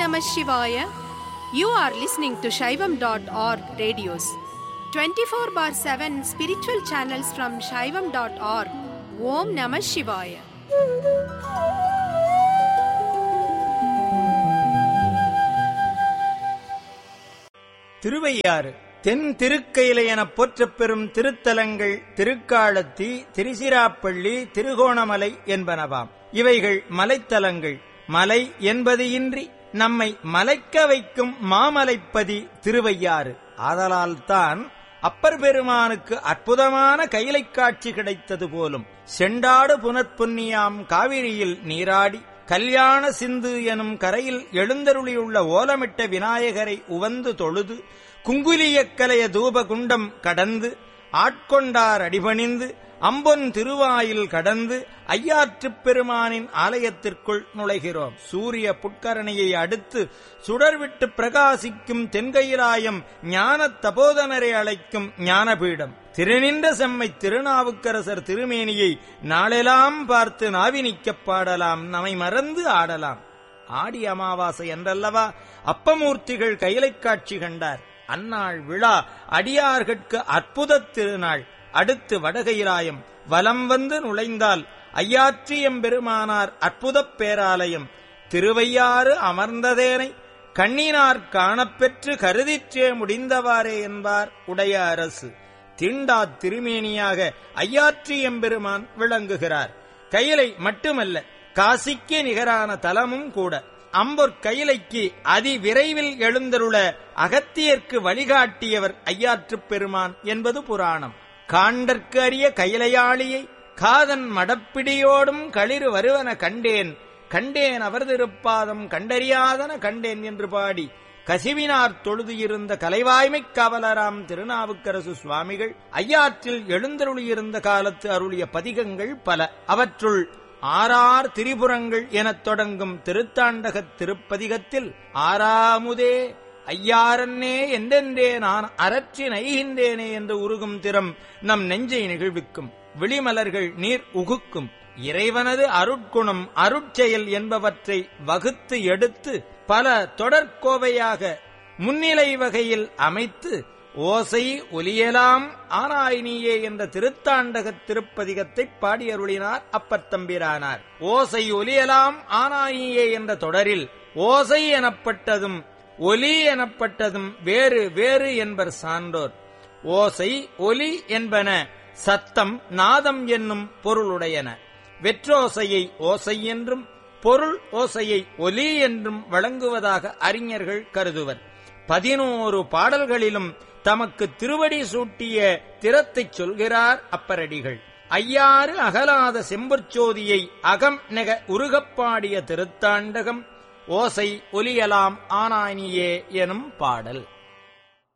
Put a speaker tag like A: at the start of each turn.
A: Namah Shivaya. You are listening to Shaivam.org radios. 24 bar 7 spiritual channels from Shaivam.org. Om Namah Shivaya.
B: Thiruvaiyaru தென் திருக்கையிலை எனப் போற்றப் பெறும் திருத்தலங்கள் திருக்காலத்தி திருச்சிராப்பள்ளி திருகோணமலை என்பனவாம் இவைகள் மலைத்தலங்கள் மலை என்பது இன்றி நம்மை மலைக்க வைக்கும் மாமலைப்பதி திருவையாறு ஆதலால்தான் அப்பர் பெருமானுக்கு அற்புதமான கைலைக் காட்சி கிடைத்தது போலும் செண்டாடு புனற்புன்னியாம் காவிரியில் நீராடி கல்யாண சிந்து எனும் கரையில் எழுந்தருளியுள்ள ஓலமிட்ட விநாயகரை உவந்து தொழுது குங்குலியக்கலைய தூபகுண்டம் கடந்து ஆட்கொண்டார் அடிபணிந்து அம்பொன் திருவாயில் கடந்து ஐயாற்றுப் பெருமானின் ஆலயத்திற்குள் நுழைகிறோம் சூரிய புட்கரணையை அடுத்து சுடர்விட்டு பிரகாசிக்கும் தென்கையிலாயம் ஞான தபோதனரை அழைக்கும் ஞானபீடம் திருநின்ற செம்மை திருநாவுக்கரசர் திருமேனியை நாளெல்லாம் பார்த்து நாவினிக்கப் பாடலாம் நம்மை மறந்து ஆடலாம் ஆடி அமாவாசை என்றல்லவா அப்பமூர்த்திகள் கைலைக் காட்சி கண்டார் அந்நாள் விழா அடியார்கட்கு அற்புதத் திருநாள் அடுத்து வடகையிலாயம் வலம் வந்து நுழைந்தால் ஐயாற்றியம்பெருமானார் அற்புதப் பேராலயம் திருவையாறு அமர்ந்ததேனை கண்ணினார் காணப்பெற்று கருதிற்றே முடிந்தவாறே என்பார் உடைய அரசு தீண்டா திருமேனியாக ஐயாற்றியம்பெருமான் விளங்குகிறார் கையிலை மட்டுமல்ல காசிக்கு நிகரான தலமும் கூட அம்பொற் கையிலைக்கு அதிவிரைவில் எழுந்தருள அகத்தியர்க்கு வழிகாட்டியவர் ஐயாற்றுப் பெருமான் என்பது புராணம் காண்டற்கு அறிய கையிலையாளியை காதன் மடப்பிடியோடும் களிறு வருவன கண்டேன் கண்டேன் அவர் திருப்பாதம் கண்டறியாதன கண்டேன் என்று பாடி கசிவினார் தொழுது இருந்த கலைவாய்மைக் காவலராம் திருநாவுக்கரசு சுவாமிகள் ஐயாற்றில் எழுந்தருளியிருந்த காலத்து அருளிய பதிகங்கள் பல அவற்றுள் ஆறார் திரிபுரங்கள் எனத் தொடங்கும் திருத்தாண்டகத் திருப்பதிகத்தில் ஆறாமுதே ஐயாரன்னே என்றென்றே நான் அரற்றி நைகின்றேனே என்று உருகும் திறம் நம் நெஞ்சை நிகழ்விக்கும் விழிமலர்கள் நீர் உகுக்கும் இறைவனது அருட்குணம் அருட்செயல் என்பவற்றை வகுத்து எடுத்து பல தொடர்கோவையாக முன்னிலை வகையில் அமைத்து ஓசை ஒலியலாம் ஆனாயினியே என்ற திருத்தாண்டகத் திருப்பதிகத்தை பாடியருளினார் அப்பத்தம்பிரானார் ஓசை ஒலியலாம் ஆனாயினியே என்ற தொடரில் ஓசை எனப்பட்டதும் ஒலி எனப்பட்டதும் வேறு வேறு என்பர் சான்றோர் ஓசை ஒலி என்பன சத்தம் நாதம் என்னும் பொருளுடையன வெற்றோசையை ஓசை என்றும் பொருள் ஓசையை ஒலி என்றும் வழங்குவதாக அறிஞர்கள் கருதுவர் பதினோரு பாடல்களிலும் தமக்கு திருவடி சூட்டிய திறத்தைச் சொல்கிறார் அப்பரடிகள் ஐயாறு அகலாத செம்பற்சோதியை அகம் நெக உருகப்பாடிய திருத்தாண்டகம் ஓசை ஒலியலாம் ஆனானியே எனும் பாடல்